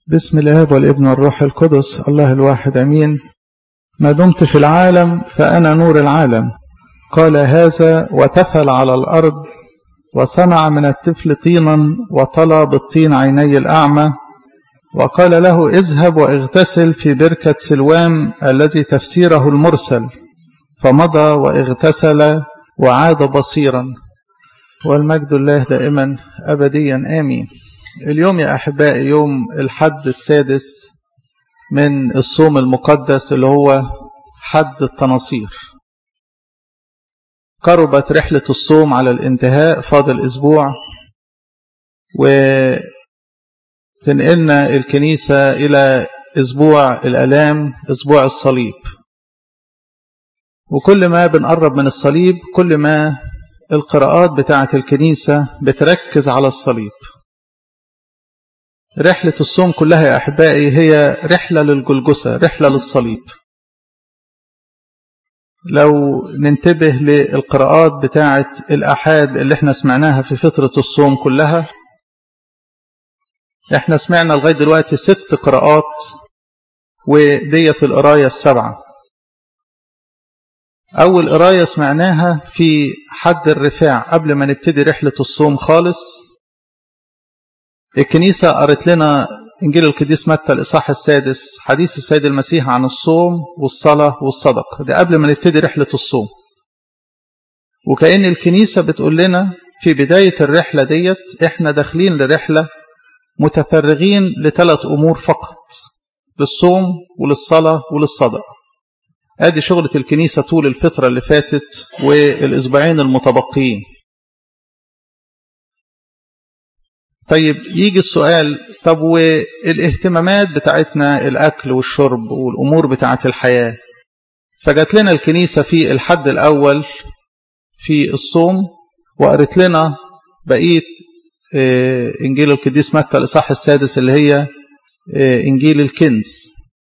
بسم الاب والابن والروح القدس الله الواحد امين ما دمت في العالم فانا نور العالم قال هذا وتفل على الارض وصنع من الطفل طينا وطلى بالطين عيني الاعمى وقال له اذهب واغتسل في بركه سلوام الذي تفسيره المرسل فمضى واغتسل وعاد بصيرا والمجد الله دائما ابديا امين اليوم يا احبائي يوم الحد السادس من الصوم المقدس اللي هو حد التناصير قربت رحلة الصوم على الانتهاء فاضل اسبوع وتنقلنا الكنيسة الى اسبوع الالام اسبوع الصليب وكل ما بنقرب من الصليب كل ما القراءات بتاعة الكنيسة بتركز على الصليب رحلة الصوم كلها يا أحبائي هي رحلة للجلجسة رحلة للصليب لو ننتبه للقراءات بتاعة الأحاد اللي احنا سمعناها في فترة الصوم كلها احنا سمعنا لغاية دلوقتي ست قراءات ودية القراية السبعة أول قراية سمعناها في حد الرفاع قبل ما نبتدي رحلة الصوم خالص الكنيسة قرت لنا إنجيل القديس متى الإصحاح السادس حديث السيد المسيح عن الصوم والصلاة والصدق ده قبل ما نبتدي رحلة الصوم وكأن الكنيسة بتقول لنا في بداية الرحلة ديت إحنا داخلين لرحلة متفرغين لثلاث أمور فقط للصوم وللصلاة وللصدقة ادي شغلة الكنيسة طول الفترة اللي فاتت والاسبوعين المتبقيين طيب يجي السؤال طب والاهتمامات بتاعتنا الاكل والشرب والامور بتاعت الحياة فجات لنا الكنيسة في الحد الاول في الصوم وقرت لنا بقية انجيل القديس متى الاصحاح السادس اللي هي انجيل الكنز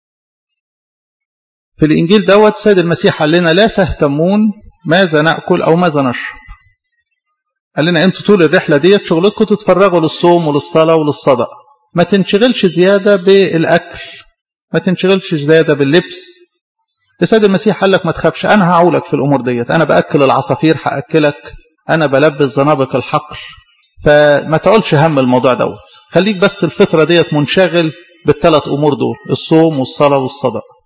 في الإنجيل دوت سيد المسيح قال لنا لا تهتمون ماذا نأكل أو ماذا نشرب قال لنا أنتوا طول الرحلة ديت شغلتكم تتفرغوا للصوم وللصلاة وللصدقة ما تنشغلش زيادة بالأكل ما تنشغلش زيادة باللبس السيد المسيح قال لك ما تخافش أنا هعولك في الأمور ديت أنا بأكل العصافير هأكلك أنا بلبس زنابق الحقل فما تقولش هم الموضوع دوت خليك بس الفترة ديت منشغل بالثلاث أمور دول الصوم والصلاة والصدقة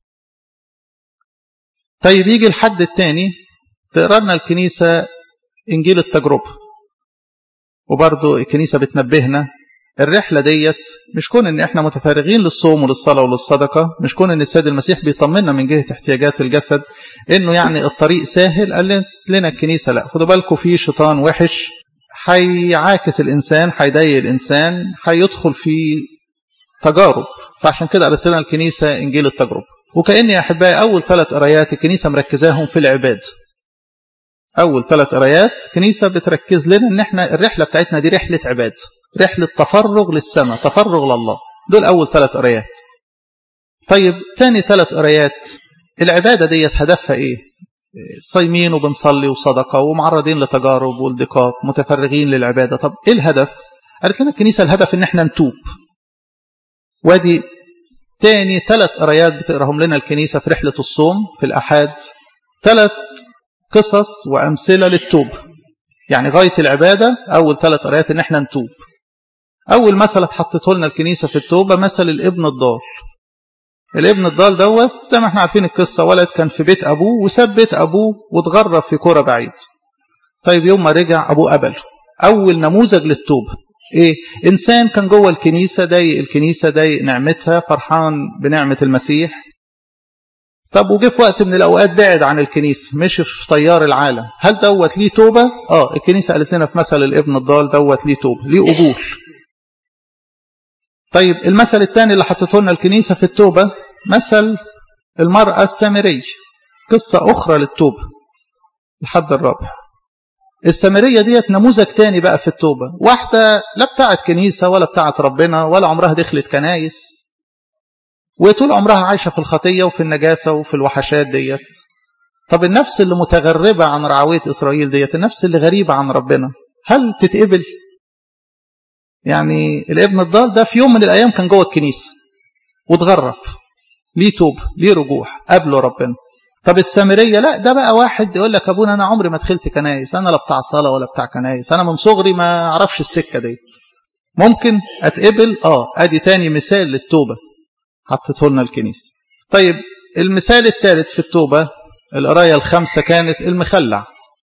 طيب يجي الحد الثاني تقرا لنا الكنيسة إنجيل التجربة وبرضه الكنيسة بتنبهنا الرحلة ديت مش كون إن إحنا متفرغين للصوم وللصلاة وللصدقة مش كون إن السيد المسيح بيطمنا من جهة احتياجات الجسد إنه يعني الطريق سهل قال لنا الكنيسة لا خدوا بالكم في شيطان وحش هيعاكس الإنسان هيضايق الإنسان هيدخل في تجارب فعشان كده قالت لنا الكنيسة إنجيل التجربة وكأن يا أحبائي أول ثلاث قرايات الكنيسة مركزاهم في العباد أول ثلاث قرايات كنيسة بتركز لنا إن إحنا الرحلة بتاعتنا دي رحلة عباد رحلة تفرغ للسماء تفرغ لله دول أول ثلاث قرايات طيب تاني ثلاث قرايات العبادة ديت هدفها إيه صايمين وبنصلي وصدقة ومعرضين لتجارب والضيقات متفرغين للعبادة طب إيه الهدف قالت لنا الكنيسة الهدف إن إحنا نتوب وادي تاني ثلاث قرايات بتقراهم لنا الكنيسة في رحلة الصوم في الأحاد ثلاث قصص وأمثلة للتوب يعني غاية العبادة أول ثلاث قرايات إن احنا نتوب أول مثل اتحطته لنا الكنيسة في التوبة مثل الابن الضال الابن الضال دوت زي ما احنا عارفين القصة ولد كان في بيت أبوه وساب بيت أبوه واتغرب في كرة بعيد طيب يوم ما رجع أبوه قبله أول نموذج للتوبة ايه انسان كان جوه الكنيسه ضايق الكنيسه ضايق نعمتها فرحان بنعمه المسيح طب وجه في وقت من الاوقات بعد عن الكنيسه مشي في طيار العالم هل دوت ليه توبه اه الكنيسه قالت لنا في مثل الابن الضال دوت ليه توبه ليه قبول طيب المثل الثاني اللي حطته لنا الكنيسه في التوبه مثل المراه السامريه قصه اخرى للتوبه الحد الرابع السامرية ديت نموذج تاني بقى في التوبة واحدة لا بتاعت كنيسة ولا بتاعت ربنا ولا عمرها دخلت كنايس وطول عمرها عايشة في الخطية وفي النجاسة وفي الوحشات ديت طب النفس اللي متغربة عن رعوية إسرائيل ديت النفس اللي غريبة عن ربنا هل تتقبل يعني الابن الضال ده في يوم من الأيام كان جوه الكنيسة واتغرب ليه توب ليه رجوع قابله ربنا طب السامرية لا ده بقى واحد يقول لك أبونا أنا عمري ما دخلت كنايس أنا لا بتاع صلاة ولا بتاع كنايس أنا من صغري ما أعرفش السكة ديت ممكن أتقبل آه أدي تاني مثال للتوبة حطيته لنا الكنيسة طيب المثال الثالث في التوبة القراية الخامسة كانت المخلع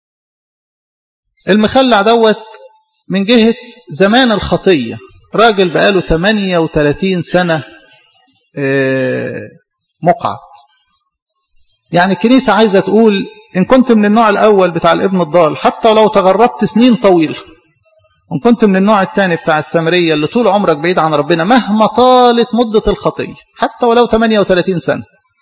المخلع دوت من جهة زمان الخطية راجل بقاله 38 سنة مقعد يعني الكنيسة عايزة تقول إن كنت من النوع الأول بتاع الابن الضال حتى لو تغربت سنين طويلة وإن كنت من النوع الثاني بتاع السامرية اللي طول عمرك بعيد عن ربنا مهما طالت مدة الخطية حتى ولو 38 سنة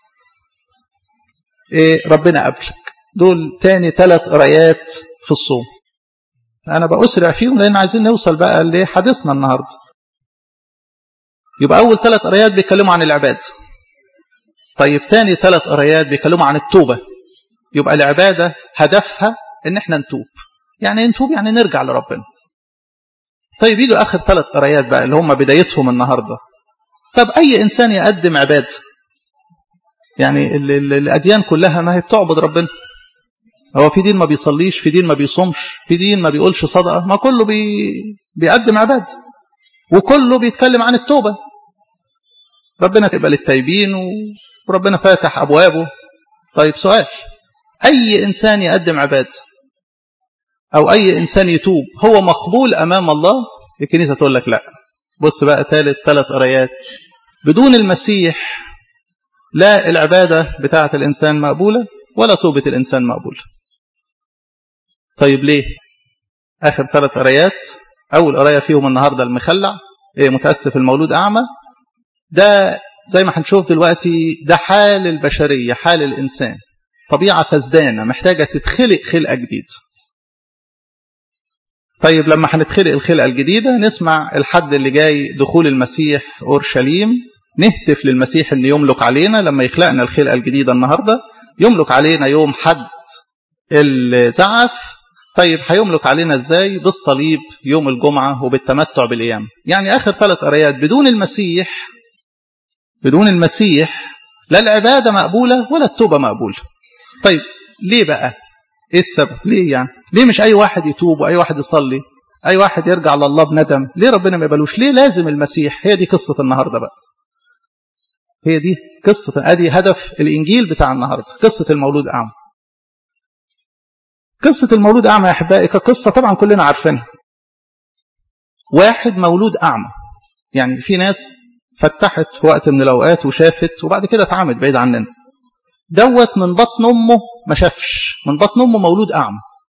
إيه ربنا قبلك دول تاني ثلاث قرايات في الصوم أنا بأسرع فيهم لأن عايزين نوصل بقى لحديثنا النهاردة يبقى أول ثلاث قرايات بيتكلموا عن العبادة طيب تاني ثلاث قرايات بيتكلموا عن التوبة يبقى العبادة هدفها ان احنا نتوب يعني نتوب يعني نرجع لربنا طيب يجوا اخر ثلاث قرايات بقى اللي هم بدايتهم النهاردة طب اي انسان يقدم عبادة يعني ال ال الاديان كلها ما هي بتعبد ربنا هو في دين ما بيصليش في دين ما بيصومش في دين ما بيقولش صدقة ما كله بي بيقدم عبادة وكله بيتكلم عن التوبة ربنا تقبل التايبين وربنا فاتح أبوابه طيب سؤال أي إنسان يقدم عباد أو أي إنسان يتوب هو مقبول أمام الله الكنيسة تقول لك لا بص بقى ثالث ثلاث قرايات بدون المسيح لا العبادة بتاعة الإنسان مقبولة ولا توبة الإنسان مقبولة طيب ليه آخر ثلاث قرايات أول قراية فيهم النهاردة المخلع إيه متأسف المولود أعمى ده زي ما هنشوف دلوقتي ده حال البشرية حال الإنسان طبيعة فزدانة محتاجة تتخلق خلقة جديدة طيب لما هنتخلق الخلقة الجديدة نسمع الحد اللي جاي دخول المسيح أورشليم نهتف للمسيح اللي يملك علينا لما يخلقنا الخلقة الجديدة النهاردة يملك علينا يوم حد الزعف طيب هيملك علينا ازاي بالصليب يوم الجمعة وبالتمتع بالأيام يعني آخر ثلاث قرايات بدون المسيح بدون المسيح لا العبادة مقبولة ولا التوبة مقبولة طيب ليه بقى ايه السبب ليه يعني ليه مش اي واحد يتوب واي واحد يصلي اي واحد يرجع لله بندم ليه ربنا ما يقبلوش ليه لازم المسيح هي دي قصة النهاردة بقى هي دي قصة ادي هدف الانجيل بتاع النهاردة قصة المولود اعمى قصة المولود اعمى يا احبائي كقصة طبعا كلنا عارفينها واحد مولود اعمى يعني في ناس فتحت في وقت من الأوقات وشافت وبعد كده اتعمت بعيد عننا دوت من بطن أمه ما شافش من بطن أمه مولود أعمى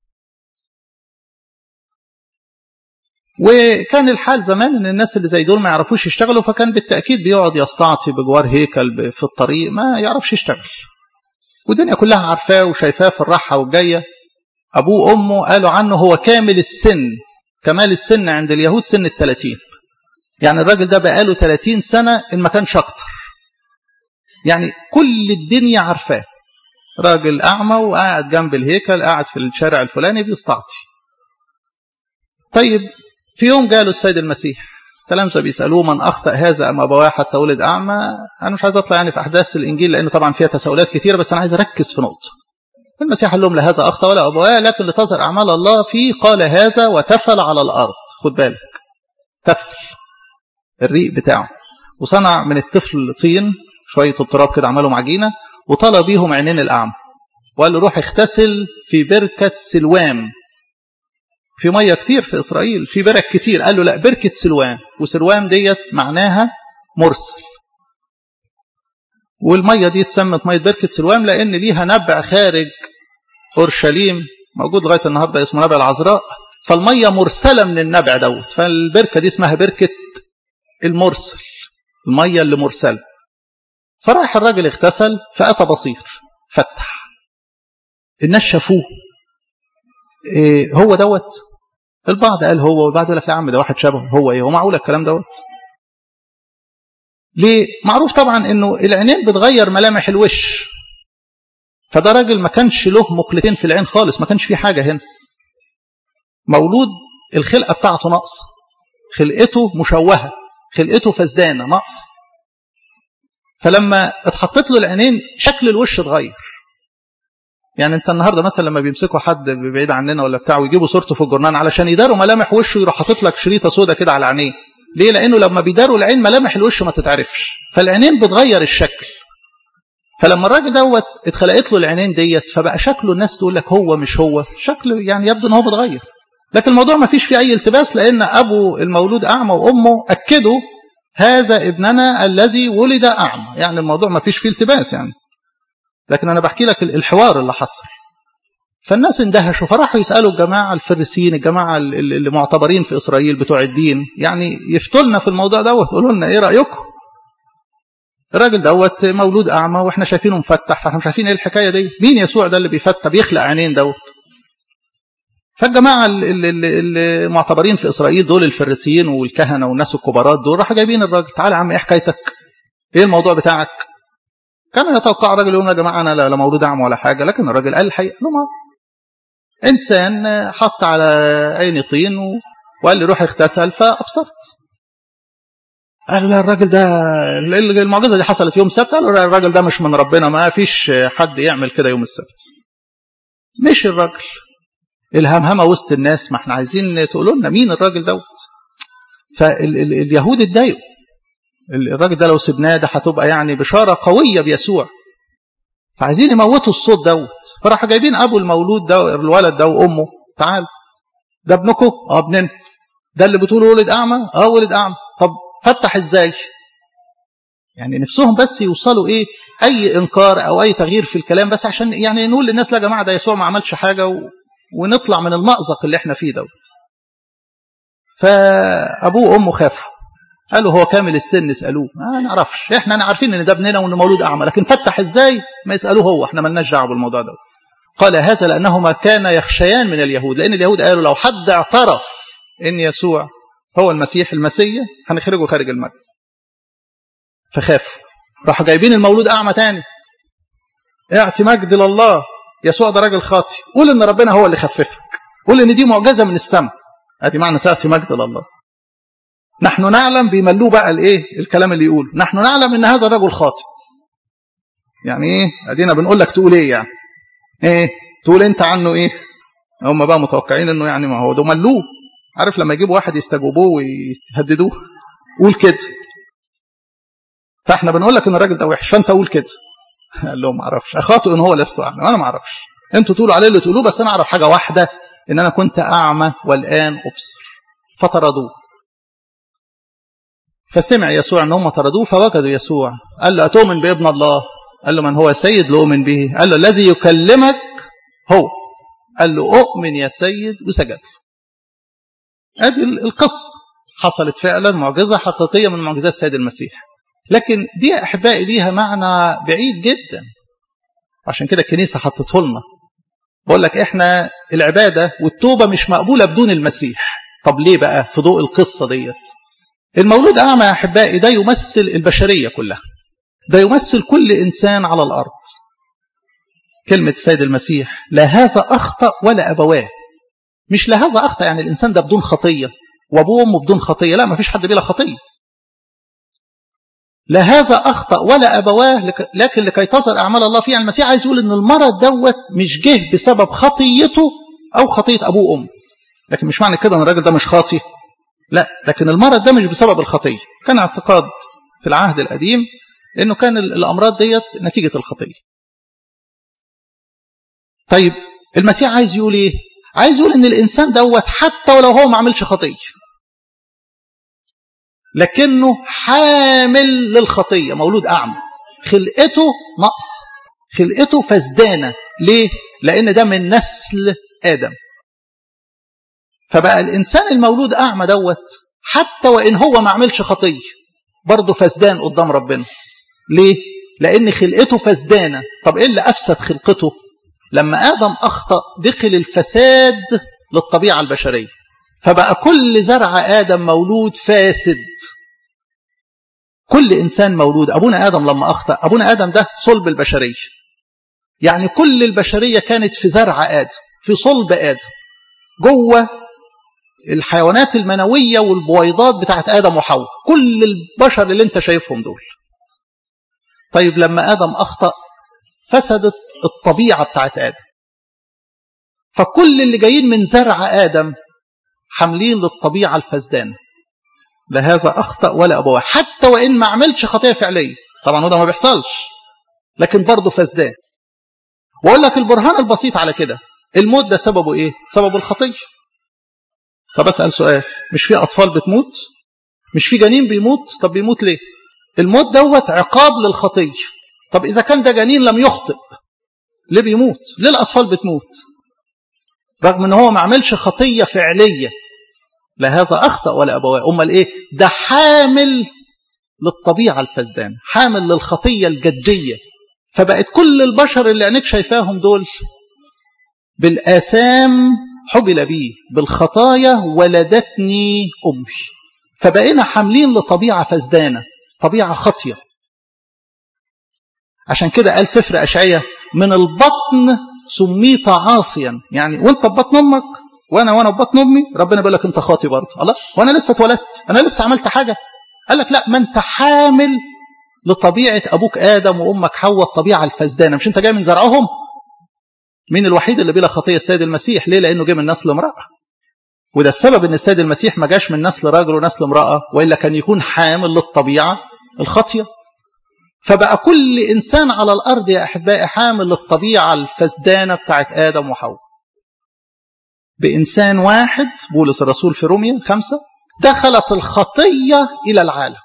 وكان الحال زمان ان الناس اللي زي دول ما يعرفوش يشتغلوا فكان بالتاكيد بيقعد يستعطي بجوار هيكل في الطريق ما يعرفش يشتغل والدنيا كلها عارفاه وشايفاه في الراحه والجايه ابوه وامه قالوا عنه هو كامل السن كمال السن عند اليهود سن الثلاثين يعني الراجل ده بقاله 30 سنة إن ما كانش أكتر يعني كل الدنيا عارفاه راجل أعمى وقاعد جنب الهيكل قاعد في الشارع الفلاني بيستعطي طيب في يوم جاله السيد المسيح تلامذة بيسألوه من أخطأ هذا أم أبواه حتى ولد أعمى أنا مش عايز أطلع يعني في أحداث الإنجيل لأن طبعا فيها تساؤلات كثيرة بس أنا عايز أركز في نقطة المسيح قال لهم لا هذا أخطأ ولا أبواه لكن لتظهر أعمال الله فيه قال هذا وتفل على الأرض خد بالك تفل الريق بتاعه وصنع من الطفل طين شوية التراب كده عملهم عجينة وطلى بيهم عينين الأعمى وقال له روح اغتسل في بركة سلوام في مية كتير في إسرائيل في برك كتير قال له لا بركة سلوام وسلوام ديت معناها مرسل والمية دي اتسمت مية بركة سلوام لأن ليها نبع خارج أورشليم موجود لغاية النهاردة اسمه نبع العذراء فالمية مرسلة من النبع دوت فالبركة دي اسمها بركة المرسل المية اللي مرسلة فراح الراجل اغتسل فأتى بصير فتح الناس شافوه إيه هو دوت البعض قال هو والبعض يقول لك يا عم ده واحد شبهه هو ايه هو معقول الكلام دوت ليه معروف طبعا انه العينين بتغير ملامح الوش فده راجل ما كانش له مقلتين في العين خالص ما كانش فيه حاجه هنا مولود الخلقه بتاعته ناقصه خلقته مشوهة خلقته فسدانة نقص فلما اتحطت له العينين شكل الوش اتغير يعني انت النهارده مثلا لما بيمسكوا حد بعيد عننا ولا بتاع ويجيبوا صورته في الجورنال علشان يداروا ملامح وشه يروح حاطط لك شريطه سودا كده على عينيه ليه لانه لما بيداروا العين ملامح الوش ما تتعرفش فالعينين بتغير الشكل فلما الراجل دوت اتخلقت له العينين ديت فبقى شكله الناس تقول لك هو مش هو شكله يعني يبدو ان هو بيتغير لكن الموضوع ما فيش فيه اي التباس لان ابو المولود اعمى وامه اكدوا هذا ابننا الذي ولد اعمى يعني الموضوع ما فيش فيه التباس يعني لكن انا بحكي لك الحوار اللي حصل فالناس اندهشوا فراحوا يسالوا الجماعه الفريسيين الجماعه اللي معتبرين في اسرائيل بتوع الدين يعني يفتوا لنا في الموضوع دوت يقولوا لنا ايه رايكم الراجل دوت مولود اعمى واحنا شايفينه مفتح فاحنا مش عارفين ايه الحكايه دي مين يسوع ده اللي بيفتح بيخلق عينين دوت فالجماعه اللي معتبرين في اسرائيل دول الفريسيين والكهنه والناس الكبارات دول راحوا جايبين الراجل تعالى يا عم ايه حكايتك ايه الموضوع بتاعك كان يتوقع الراجل يقول يا جماعه انا لا مولود اعمى ولا حاجه لكن الراجل قال الحقيقه له ما انسان حط على عيني طين وقال لي روح اغتسل فابصرت قالوا لا الراجل ده المعجزه دي حصلت يوم السبت قالوا لا الراجل ده مش من ربنا ما فيش حد يعمل كده يوم السبت مش الراجل الهمهمه وسط الناس ما احنا عايزين تقولوا لنا مين الراجل دوت فاليهود اتضايقوا الراجل ده لو سبناه ده هتبقى يعني بشاره قويه بيسوع فعايزين يموتوا الصوت دوت فراحوا جايبين ابو المولود ده الولد ده وامه تعال ده ابنكم اه ابننا ده اللي بتقولوا ولد اعمى اه ولد اعمى طب فتح ازاي يعني نفسهم بس يوصلوا ايه اي انكار او اي تغيير في الكلام بس عشان يعني نقول للناس لا يا جماعه ده يسوع ما عملش حاجه و... ونطلع من المأزق اللي احنا فيه دوت فابوه وامه خافوا قالوا هو كامل السن اسالوه ما نعرفش احنا عارفين ان ده ابننا وانه مولود اعمى لكن فتح ازاي ما يسالوه هو احنا مالناش دعوه بالموضوع ده قال هذا لانهما كان يخشيان من اليهود لان اليهود قالوا لو حد اعترف ان يسوع هو المسيح المسيح هنخرجه خارج المجد فخافوا راحوا جايبين المولود اعمى تاني اعطي مجد لله يسوع ده راجل خاطي قول ان ربنا هو اللي خففك قول ان دي معجزه من السماء ادي معنى تعطي مجد لله نحن نعلم بيملوه بقى الايه الكلام اللي يقول نحن نعلم ان هذا الرجل خاطئ يعني ايه ادينا بنقول لك تقول ايه يعني ايه تقول انت عنه ايه هم بقى متوقعين انه يعني ما هو ده ملوه عارف لما يجيبوا واحد يستجوبوه ويهددوه قول كده فاحنا بنقول لك ان الراجل ده وحش فانت قول كده قال لهم ما اعرفش اخاطئ ان هو لست اعمى انا ما اعرفش انتوا تقولوا عليه اللي تقولوه بس انا اعرف حاجه واحده ان انا كنت اعمى والان ابصر فطردوه فسمع يسوع ان هم طردوه فوجدوا يسوع قال له اتؤمن بابن الله قال له من هو سيد لأؤمن به قال له الذي يكلمك هو قال له أؤمن يا سيد وسجد ادي القصة حصلت فعلا معجزة حقيقية من معجزات سيد المسيح لكن دي أحبائي ليها معنى بعيد جدا عشان كده الكنيسة حطته لنا بقول لك احنا العبادة والتوبة مش مقبولة بدون المسيح طب ليه بقى في ضوء القصة ديت المولود أعمى يا أحبائي ده يمثل البشرية كلها ده يمثل كل إنسان على الأرض كلمة السيد المسيح لا هذا أخطأ ولا أبواه مش لا هذا أخطأ يعني الإنسان ده بدون خطية وأبوه وأمه بدون خطية لا ما فيش حد بلا خطية لا هذا أخطأ ولا أبواه لكن لكي تظهر أعمال الله فيه يعني المسيح عايز يقول إن المرض دوت مش جه بسبب خطيته أو خطية أبوه وأمه لكن مش معنى كده أن الراجل ده مش خاطي لا لكن المرض ده مش بسبب الخطية كان اعتقاد في العهد القديم انه كان الامراض ديت نتيجه الخطيه طيب المسيح عايز يقول ايه عايز يقول ان الانسان دوت حتى ولو هو ما عملش خطيه لكنه حامل للخطيه مولود اعمى خلقته نقص خلقته فسدانه ليه لان ده من نسل ادم فبقى الانسان المولود اعمى دوت حتى وان هو ما عملش خطيه برضه فسدان قدام ربنا ليه؟ لأن خلقته فسدانة طب إيه اللي أفسد خلقته؟ لما آدم أخطأ دخل الفساد للطبيعة البشرية فبقى كل زرع آدم مولود فاسد كل إنسان مولود أبونا آدم لما أخطأ أبونا آدم ده صلب البشرية يعني كل البشرية كانت في زرع آدم في صلب آدم جوه الحيوانات المنوية والبويضات بتاعت آدم وحواء كل البشر اللي انت شايفهم دول طيب لما آدم أخطأ فسدت الطبيعة بتاعت آدم فكل اللي جايين من زرع آدم حاملين للطبيعة الفسدانة لا هذا أخطأ ولا أبوه حتى وإن ما عملش خطية فعلية طبعا وده ما بيحصلش لكن برضه فسدان وأقول لك البرهان البسيط على كده الموت ده سببه إيه؟ سببه الخطية طب أسأل سؤال مش في أطفال بتموت؟ مش في جنين بيموت؟ طب بيموت ليه؟ الموت دوت عقاب للخطية طب إذا كان ده جنين لم يخطئ ليه بيموت؟ ليه الأطفال بتموت؟ رغم ان هو ما عملش خطية فعلية لا هذا أخطأ ولا أبواه أمال إيه ده حامل للطبيعة الفسدان حامل للخطية الجدية فبقت كل البشر اللي عينيك شايفاهم دول بالآثام حبل بي بالخطايا ولدتني أمي فبقينا حاملين لطبيعة فسدانة طبيعة خطية عشان كده قال سفر أشعية من البطن سميت عاصيا يعني وانت في بطن امك وانا وانا في بطن امي ربنا بيقول لك انت خاطي برضه الله وانا لسه اتولدت انا لسه عملت حاجه قال لك لا ما انت حامل لطبيعه ابوك ادم وامك حواء الطبيعه الفسدانه مش انت جاي من زرعهم مين الوحيد اللي بلا خطيه السيد المسيح ليه لانه جه من نسل امراه وده السبب ان السيد المسيح ما جاش من نسل راجل ونسل امراه والا كان يكون حامل للطبيعه الخاطيه فبقى كل إنسان على الأرض يا أحبائي حامل للطبيعة الفسدانة بتاعت آدم وحواء بإنسان واحد بولس الرسول في روميا خمسة دخلت الخطية إلى العالم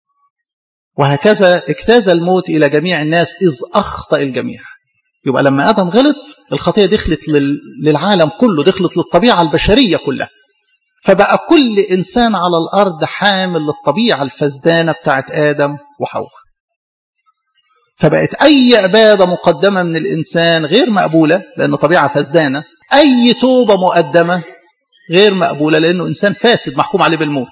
وهكذا اجتاز الموت إلى جميع الناس إذ أخطأ الجميع يبقى لما آدم غلط الخطية دخلت للعالم كله دخلت للطبيعة البشرية كلها فبقى كل إنسان على الأرض حامل للطبيعة الفسدانة بتاعت آدم وحواء فبقت أي عبادة مقدمة من الإنسان غير مقبولة لأنه طبيعة فسدانة أي توبة مقدمة غير مقبولة لأنه إنسان فاسد محكوم عليه بالموت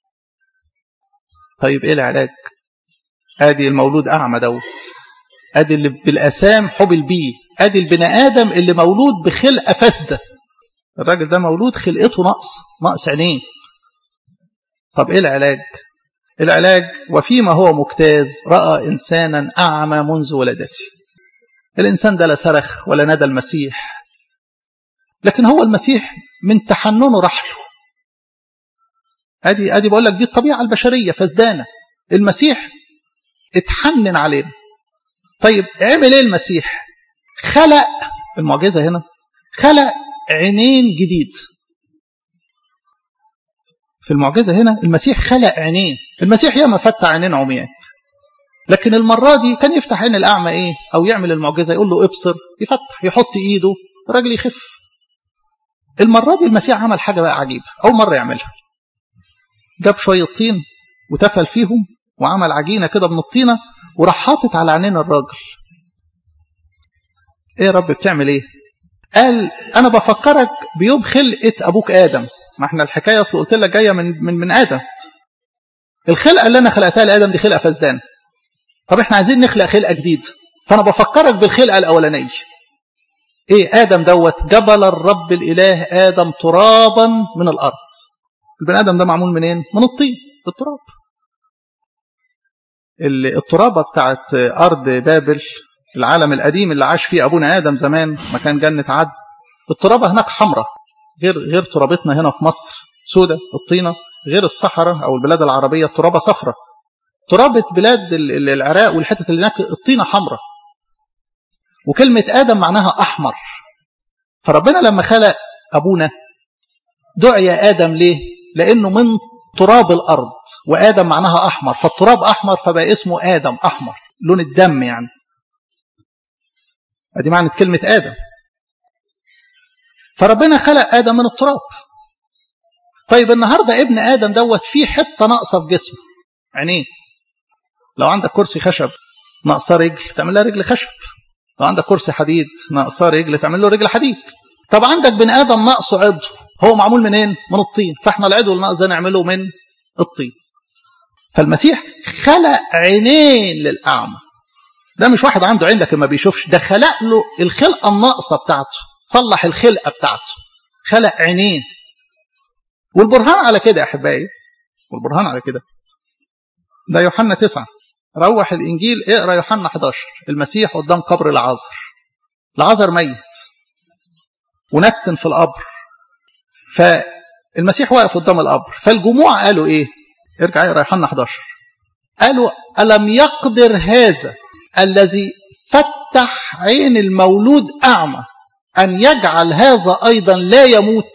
طيب إيه العلاج أدي المولود أعمى دوت أدي اللي بالأسام حبل بيه أدي البني آدم اللي مولود بخلقة فاسدة الراجل ده مولود خلقته نقص نقص عينيه طب إيه العلاج العلاج وفيما هو مجتاز رأى إنسانا أعمى منذ ولدته الإنسان ده لا صرخ ولا نادى المسيح لكن هو المسيح من تحننه رحله ادي ادي بقول لك دي الطبيعه البشريه فسدانه المسيح اتحنن علينا طيب عمل ايه المسيح خلق المعجزه هنا خلق عينين جديد في المعجزة هنا المسيح خلق عينين المسيح ياما فتح عينين عميان لكن المرة دي كان يفتح عين الأعمى إيه أو يعمل المعجزة يقول له ابصر يفتح يحط إيده الراجل يخف المرة دي المسيح عمل حاجة بقى عجيبة أول مرة يعملها جاب شوية طين وتفل فيهم وعمل عجينة كده من الطينة وراح حاطط على عينين الراجل ايه يا رب بتعمل ايه قال انا بفكرك بيوم خلقة ابوك ادم ما احنا الحكايه اصل قلت لك جايه من من من ادم الخلقه اللي انا خلقتها لادم دي خلقه فسدان طب احنا عايزين نخلق خلقه جديده فانا بفكرك بالخلقه الاولانيه ايه ادم دوت جبل الرب الاله ادم ترابا من الارض البني ادم ده معمول منين من الطين التراب الترابه بتاعت ارض بابل العالم القديم اللي عاش فيه ابونا ادم زمان مكان جنه عدن الترابه هناك حمراء غير غير ترابتنا هنا في مصر سودة الطينة غير الصحراء أو البلاد العربية الترابة صفرة ترابة بلاد العراق والحتت اللي هناك الطينة حمراء وكلمة آدم معناها أحمر فربنا لما خلق أبونا دعي آدم ليه لأنه من تراب الأرض وآدم معناها أحمر فالتراب أحمر فبقى اسمه آدم أحمر لون الدم يعني ادي معنى كلمة آدم فربنا خلق آدم من التراب طيب النهاردة ابن آدم دوت فيه حتة ناقصة في جسمه عينيه لو عندك كرسي خشب ناقصة رجل تعمل لها رجل خشب لو عندك كرسي حديد ناقصة رجل تعمل له رجل حديد طب عندك بني آدم ناقصه عضو هو معمول منين؟ من الطين فاحنا العضو الناقص ده نعمله من الطين فالمسيح خلق عينين للأعمى ده مش واحد عنده عين لكن ما بيشوفش ده خلق له الخلقة الناقصة بتاعته صلح الخلقة بتاعته خلق عينين والبرهان على كده يا أحبائي والبرهان على كده ده يوحنا تسعة روح الإنجيل اقرأ يوحنا 11 المسيح قدام قبر العازر العازر ميت ونتن في القبر فالمسيح واقف قدام القبر فالجموع قالوا ايه ارجع اقرا يوحنا 11 قالوا ألم يقدر هذا الذي فتح عين المولود أعمى أن يجعل هذا أيضا لا يموت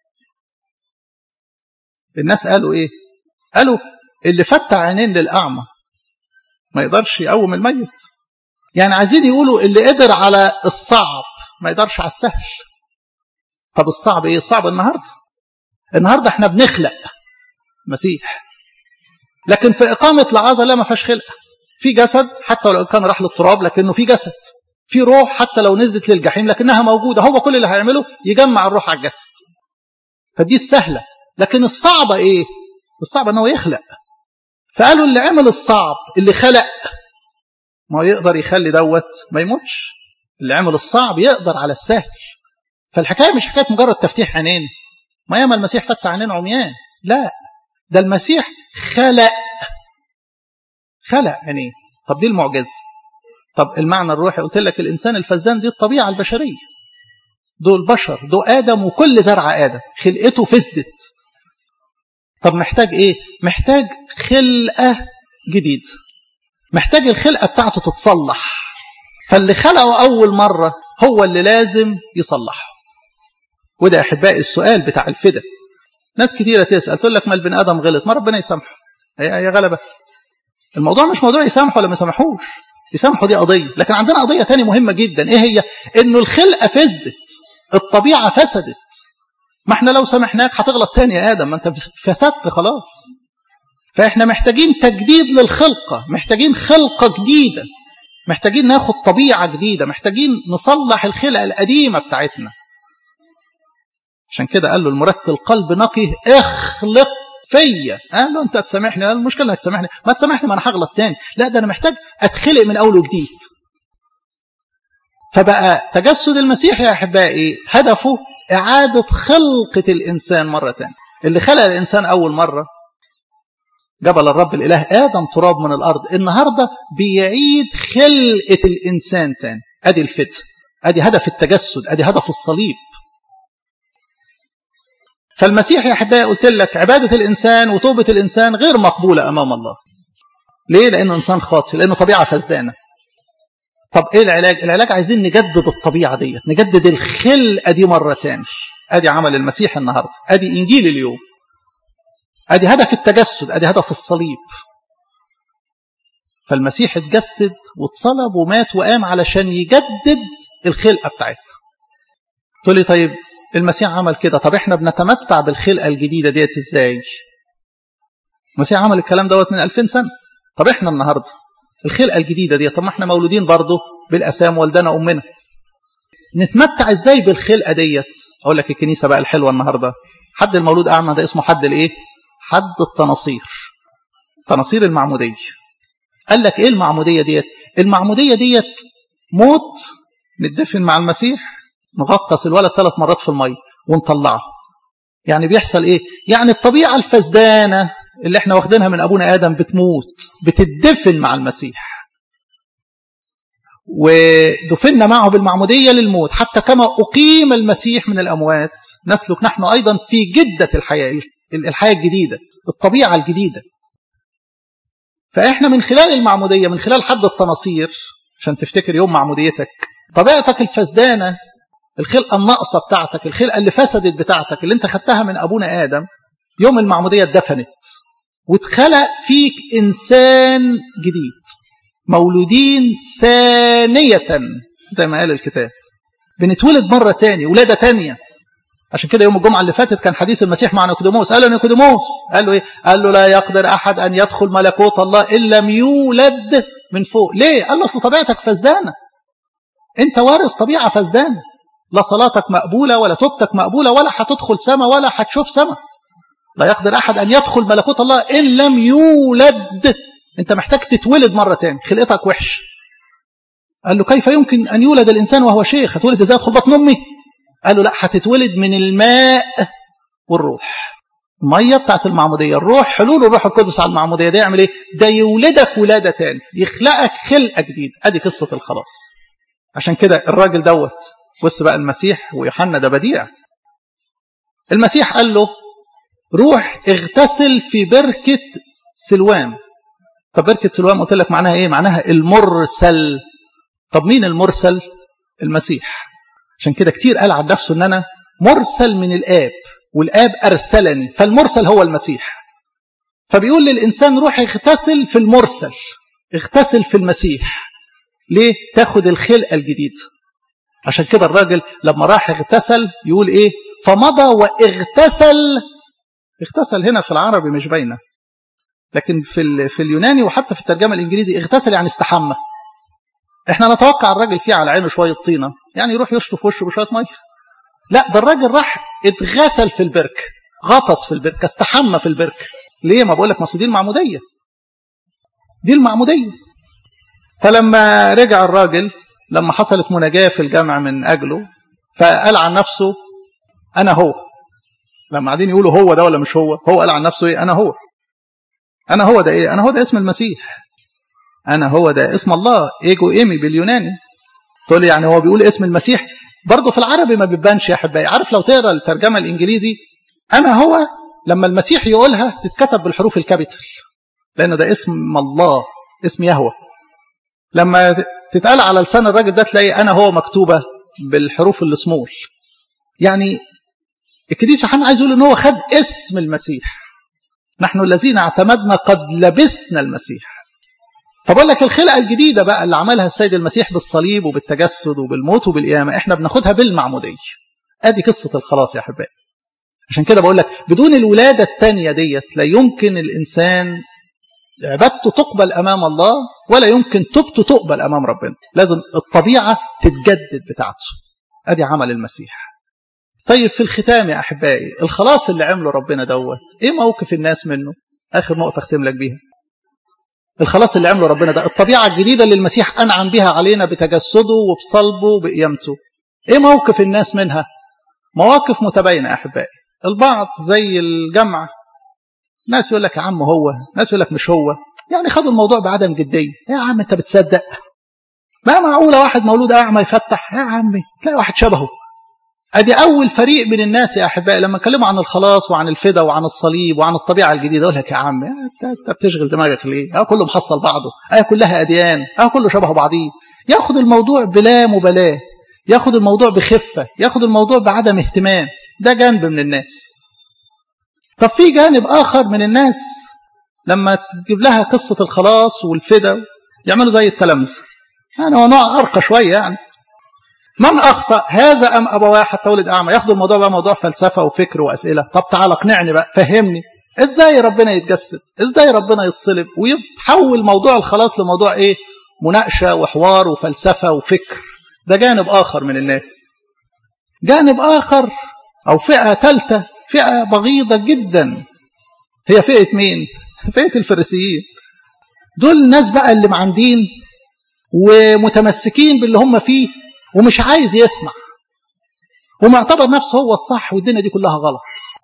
الناس قالوا إيه قالوا اللي فتح عينين للأعمى ما يقدرش يقوم الميت يعني عايزين يقولوا اللي قدر على الصعب ما يقدرش على السهل طب الصعب ايه الصعب النهارده النهارده احنا بنخلق مسيح لكن في إقامة العازة لا ما فيهاش خلقة في جسد حتى لو كان راح للتراب لكنه في جسد في روح حتى لو نزلت للجحيم لكنها موجودة هو كل اللي هيعمله يجمع الروح على الجسد فدي السهلة لكن الصعبة ايه الصعب انه يخلق فقالوا اللي عمل الصعب اللي خلق ما يقدر يخلي دوت ما يموتش اللي عمل الصعب يقدر على السهل فالحكاية مش حكاية مجرد تفتيح عينين ما ياما المسيح فتح عينين عميان لا ده المسيح خلق خلق عينيه طب دي المعجزة طب المعنى الروحي قلت لك الإنسان الفزان دي الطبيعة البشرية دول بشر دول آدم وكل زرع آدم خلقته فسدت طب محتاج إيه محتاج خلقة جديد محتاج الخلقة بتاعته تتصلح فاللي خلقه أول مرة هو اللي لازم يصلحه وده أحبائي السؤال بتاع الفدا ناس كتيرة تسأل تقول لك ما البني آدم غلط ما ربنا يسامحه هي غلبة الموضوع مش موضوع يسامحه ولا ما يسامحوش يسامحوا دي قضية لكن عندنا قضية تانية مهمة جدا ايه هي انه الخلقة فسدت الطبيعة فسدت ما احنا لو سامحناك هتغلط تاني يا آدم ما انت فسدت خلاص فاحنا محتاجين تجديد للخلقة محتاجين خلقة جديدة محتاجين ناخد طبيعة جديدة محتاجين نصلح الخلقة القديمة بتاعتنا عشان كده قال له المرتل قلب نقي اخلق فيا قال له انت تسامحني قال المشكله انك تسامحني ما تسامحني ما انا هغلط تاني لا ده انا محتاج اتخلق من اول وجديد فبقى تجسد المسيح يا احبائي هدفه اعاده خلقه الانسان مره تانية اللي خلق الانسان اول مره جبل الرب الاله ادم تراب من الارض النهارده بيعيد خلقه الانسان تاني ادي الفتح ادي هدف التجسد ادي هدف الصليب فالمسيح يا احبائي قلت لك عباده الانسان وتوبه الانسان غير مقبوله امام الله ليه لانه انسان خاطئ لانه طبيعه فسدانه طب ايه العلاج العلاج عايزين نجدد الطبيعه ديت نجدد الخلقه دي مره تاني ادي عمل المسيح النهارده ادي انجيل اليوم ادي هدف التجسد ادي هدف الصليب فالمسيح اتجسد واتصلب ومات وقام علشان يجدد الخلقه بتاعتنا تقول لي طيب المسيح عمل كده طب احنا بنتمتع بالخلقه الجديده ديت ازاي المسيح عمل الكلام دوت من 2000 سنه طب احنا النهارده الخلقه الجديده ديت طب ما احنا مولودين برضه بالاسام والدنا امنا نتمتع ازاي بالخلقه ديت اقول لك الكنيسه بقى الحلوه النهارده حد المولود اعمى ده اسمه حد الايه حد التناصير تناصير المعموديه قال لك ايه المعموديه ديت المعموديه ديت موت نتدفن مع المسيح نغطس الولد ثلاث مرات في الميه ونطلعه يعني بيحصل ايه يعني الطبيعه الفسدانه اللي احنا واخدينها من ابونا ادم بتموت بتدفن مع المسيح ودفنا معه بالمعموديه للموت حتى كما اقيم المسيح من الاموات نسلك نحن ايضا في جده الحياه الحياه الجديده الطبيعه الجديده فاحنا من خلال المعموديه من خلال حد التناصير عشان تفتكر يوم معموديتك طبيعتك الفسدانه الخلقه الناقصه بتاعتك الخلقه اللي فسدت بتاعتك اللي انت خدتها من ابونا ادم يوم المعموديه اتدفنت واتخلق فيك انسان جديد مولودين ثانيه زي ما قال الكتاب بنتولد مره تاني ولاده تانيه عشان كده يوم الجمعه اللي فاتت كان حديث المسيح مع نيقوديموس قال له نيقوديموس قال له ايه قال له لا يقدر احد ان يدخل ملكوت الله ان لم يولد من فوق ليه قال له اصل طبيعتك فسدانه انت وارث طبيعه فسدانه لا صلاتك مقبولة ولا توبتك مقبولة ولا هتدخل سما ولا هتشوف سما لا يقدر أحد أن يدخل ملكوت الله إن لم يولد أنت محتاج تتولد مرة تاني خلقتك وحش قال له كيف يمكن أن يولد الإنسان وهو شيخ هتولد إزاي أدخل بطن أمي قال له لا هتتولد من الماء والروح الميه بتاعت المعموديه الروح حلول الروح القدس على المعموديه ده يعمل ايه ده يولدك ولاده تاني يخلقك خلقه جديد ادي قصه الخلاص عشان كده الراجل دوت بص بقى المسيح ويوحنا ده بديع المسيح قال له روح اغتسل في بركه سلوام طب بركه سلوام قلت لك معناها ايه معناها المرسل طب مين المرسل المسيح عشان كده كتير قال عن نفسه ان انا مرسل من الاب والاب ارسلني فالمرسل هو المسيح فبيقول للانسان روح اغتسل في المرسل اغتسل في المسيح ليه تاخد الخلقه الجديد عشان كده الراجل لما راح اغتسل يقول ايه فمضى واغتسل اغتسل هنا في العربي مش باينه لكن في في اليوناني وحتى في الترجمه الانجليزي اغتسل يعني استحمى احنا نتوقع الراجل فيه على عينه شويه طينه يعني يروح يشطف وشه بشويه ميه لا ده الراجل راح اتغسل في البرك غطس في البركه استحمى في البركه ليه ما بقول لك ما دي المعموديه دي المعموديه فلما رجع الراجل لما حصلت مناجاه في الجامع من اجله فقال عن نفسه انا هو لما قاعدين يقولوا هو ده ولا مش هو هو قال عن نفسه ايه انا هو انا هو ده ايه انا هو ده اسم المسيح انا هو ده اسم الله ايجو ايمي باليوناني تقول لي يعني هو بيقول اسم المسيح برضه في العربي ما بيبانش يا احبائي عارف لو تقرا الترجمه الانجليزي انا هو لما المسيح يقولها تتكتب بالحروف الكابيتال لانه ده اسم الله اسم يهوه لما تتقال على لسان الراجل ده تلاقي انا هو مكتوبه بالحروف السمول يعني القديس يوحنا عايز يقول ان هو خد اسم المسيح نحن الذين اعتمدنا قد لبسنا المسيح فبقول لك الخلقه الجديده بقى اللي عملها السيد المسيح بالصليب وبالتجسد وبالموت وبالقيامه احنا بناخدها بالمعموديه ادي قصه الخلاص يا احبائي عشان كده بقول لك بدون الولاده الثانيه ديت لا يمكن الانسان عبادته تقبل امام الله ولا يمكن توبته تقبل امام ربنا لازم الطبيعه تتجدد بتاعته ادي عمل المسيح طيب في الختام يا احبائي الخلاص اللي عمله ربنا دوت ايه موقف الناس منه اخر نقطه اختم لك بيها الخلاص اللي عمله ربنا ده الطبيعه الجديده اللي المسيح انعم بها علينا بتجسده وبصلبه وبقيامته ايه موقف الناس منها مواقف متباينه يا احبائي البعض زي الجمع ناس يقول لك يا عم هو ناس يقول لك مش هو يعني خدوا الموضوع بعدم جديه يا عم انت بتصدق ما معقوله واحد مولود اعمى يفتح يا عمي تلاقي واحد شبهه ادي اول فريق من الناس يا احبائي لما اتكلموا عن الخلاص وعن الفدا وعن الصليب وعن الطبيعه الجديده اقول لك يا عم انت بتشغل دماغك ليه؟ اه كله محصل بعضه اه كلها اديان اه كله شبه بعضيه ياخد الموضوع بلا مبالاه ياخد الموضوع بخفه ياخد الموضوع بعدم اهتمام ده جانب من الناس طب في جانب اخر من الناس لما تجيب لها قصه الخلاص والفدا يعملوا زي التلامذه يعني هو نوع ارقى شويه يعني من اخطا هذا ام ابواه حتى ولد اعمى ياخدوا الموضوع بقى موضوع فلسفه وفكر واسئله طب تعال اقنعني بقى فهمني ازاي ربنا يتجسد ازاي ربنا يتصلب ويتحول موضوع الخلاص لموضوع ايه مناقشه وحوار وفلسفه وفكر ده جانب اخر من الناس جانب اخر او فئه ثالثه فئه بغيضه جدا هي فئه مين فئه الفريسيين دول الناس بقى اللي معندين ومتمسكين باللي هم فيه ومش عايز يسمع ومعتبر نفسه هو الصح والدنيا دي كلها غلط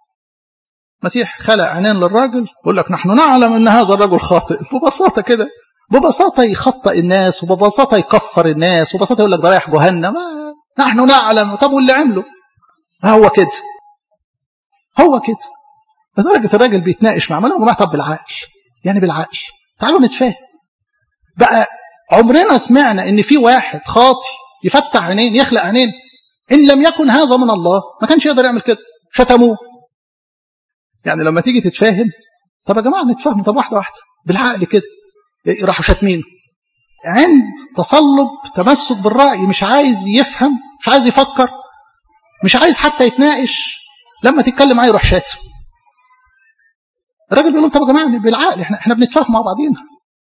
مسيح خلق عينين للراجل يقول لك نحن نعلم ان هذا الرجل خاطئ ببساطه كده ببساطه يخطئ الناس وببساطه يكفر الناس وببساطه يقول لك ده رايح جهنم نحن نعلم طب واللي عمله هو كده هو كده لدرجه الراجل بيتناقش مع مالهم طب بالعقل يعني بالعقل تعالوا نتفاهم بقى عمرنا سمعنا ان في واحد خاطي يفتح عينين يخلق عينين ان لم يكن هذا من الله ما كانش يقدر يعمل كده شتموه يعني لما تيجي تتفاهم طب يا جماعه نتفاهم طب واحده واحده بالعقل كده راحوا شاتمينه عند تصلب تمسك بالراي مش عايز يفهم مش عايز يفكر مش عايز حتى يتناقش لما تتكلم معاه يروح شاتم الراجل بيقول لهم طب يا جماعه بالعقل احنا احنا بنتفاهم مع بعضينا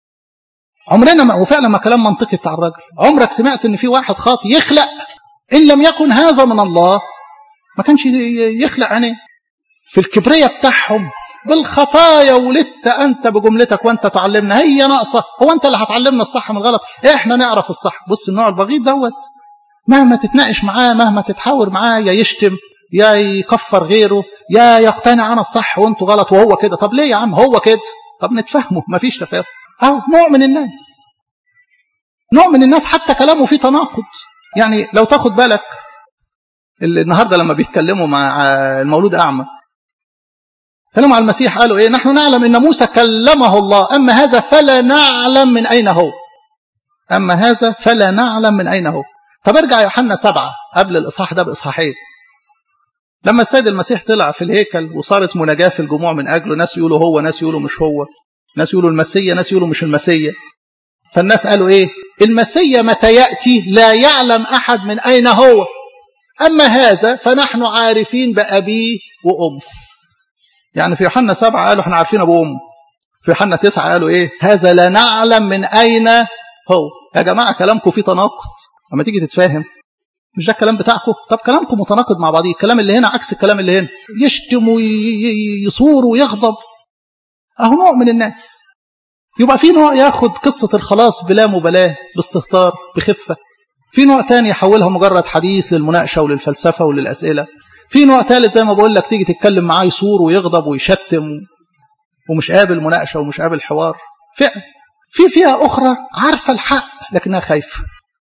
عمرنا ما وفعلا ما كلام منطقي بتاع الراجل عمرك سمعت ان في واحد خاطي يخلق ان لم يكن هذا من الله ما كانش يخلق عينيه في الكبرية بتاعهم بالخطايا ولدت انت بجملتك وانت تعلمنا هي ناقصه هو انت اللي هتعلمنا الصح من الغلط احنا نعرف الصح بص النوع البغيض دوت مهما تتناقش معاه مهما تتحاور معاه يا يشتم يا يكفر غيره يا يقتنع انا الصح وانتوا غلط وهو كده طب ليه يا عم هو كده طب نتفهمه مفيش تفاهم اهو نوع من الناس نوع من الناس حتى كلامه فيه تناقض يعني لو تاخد بالك النهارده لما بيتكلموا مع المولود اعمى كلموا على المسيح قالوا ايه نحن نعلم ان موسى كلمه الله اما هذا فلا نعلم من اين هو اما هذا فلا نعلم من اين هو طب ارجع يوحنا سبعة قبل الاصحاح ده باصحاحين لما السيد المسيح طلع في الهيكل وصارت مناجاة في الجموع من اجله ناس يقولوا هو ناس يقولوا مش هو ناس يقولوا المسيا ناس يقولوا مش المسيا فالناس قالوا ايه المسيا متى ياتي لا يعلم احد من اين هو اما هذا فنحن عارفين بابيه وامه يعني في يوحنا سبعة قالوا احنا عارفين ابو امه في يوحنا تسعة قالوا ايه هذا لا نعلم من اين هو يا جماعه كلامكم فيه تناقض لما تيجي تتفاهم مش ده الكلام بتاعكم طب كلامكم متناقض مع بعضيه الكلام اللي هنا عكس الكلام اللي هنا يشتم ويصور ويغضب اهو نوع من الناس يبقى في نوع ياخد قصة الخلاص بلا مبالاة باستهتار بخفة في نوع تاني يحولها مجرد حديث للمناقشة وللفلسفة وللأسئلة في نوع ثالث زي ما بقول لك تيجي تتكلم معاه يصور ويغضب ويشتم ومش قابل مناقشة ومش قابل حوار فعلا في فئة أخرى عارفة الحق لكنها خايفة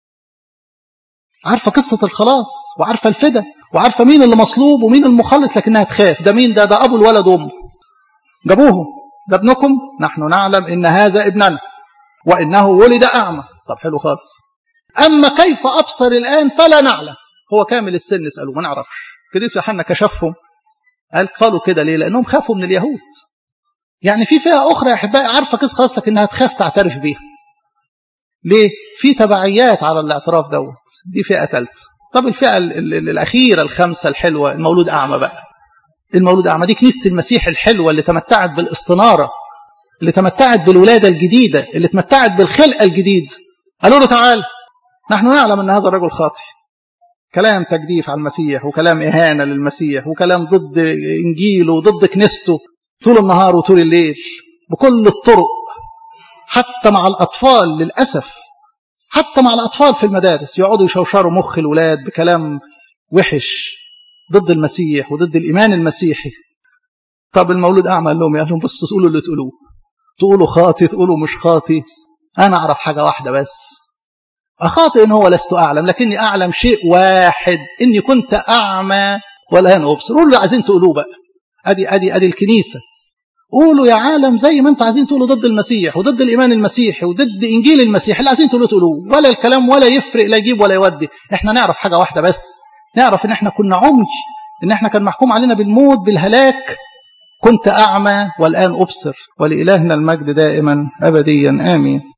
عارفة قصة الخلاص وعارفة الفدا وعارفة مين اللي مصلوب ومين المخلص لكنها تخاف ده مين ده ده أبو الولد وأمه جابوهم ده ابنكم نحن نعلم إن هذا ابننا وإنه ولد أعمى طب حلو خالص أما كيف أبصر الآن فلا نعلم هو كامل السن اسألوا ما نعرفش قديس يوحنا كشفهم قال قالوا كده ليه لأنهم خافوا من اليهود يعني في فئة أخرى يا أحبائي عارفة قصة خاصة إنها تخاف تعترف بيها ليه؟ في تبعيات على الاعتراف دوت دي فئة ثالثة طب الفئة ال ال الأخيرة الخامسة الحلوة المولود أعمى بقى المولود أعمى دي كنيسة المسيح الحلوة اللي تمتعت بالاستنارة اللي تمتعت بالولادة الجديدة اللي تمتعت بالخلقة الجديد قالوا له تعال نحن نعلم أن هذا الرجل خاطئ كلام تجديف على المسيح وكلام إهانة للمسيح وكلام ضد إنجيله وضد كنيسته طول النهار وطول الليل بكل الطرق حتى مع الأطفال للأسف حتى مع الأطفال في المدارس يقعدوا يشوشروا مخ الولاد بكلام وحش ضد المسيح وضد الإيمان المسيحي طب المولود أعمى قال لهم قال لهم بصوا تقولوا اللي تقولوه تقولوا خاطي تقولوا مش خاطي أنا أعرف حاجة واحدة بس أخاطئ إن هو لست أعلم لكني أعلم شيء واحد إني كنت أعمى والآن أبصر قولوا اللي عايزين تقولوه بقى أدي أدي أدي الكنيسة قولوا يا عالم زي ما انتوا عايزين تقولوا ضد المسيح وضد الإيمان المسيحي وضد إنجيل المسيح اللي عايزين تقولوا تقولوه ولا الكلام ولا يفرق لا يجيب ولا يودي احنا نعرف حاجة واحدة بس نعرف ان احنا كنا عمي ان احنا كان محكوم علينا بالموت بالهلاك كنت أعمى والآن أبصر ولإلهنا المجد دائما أبديا آمين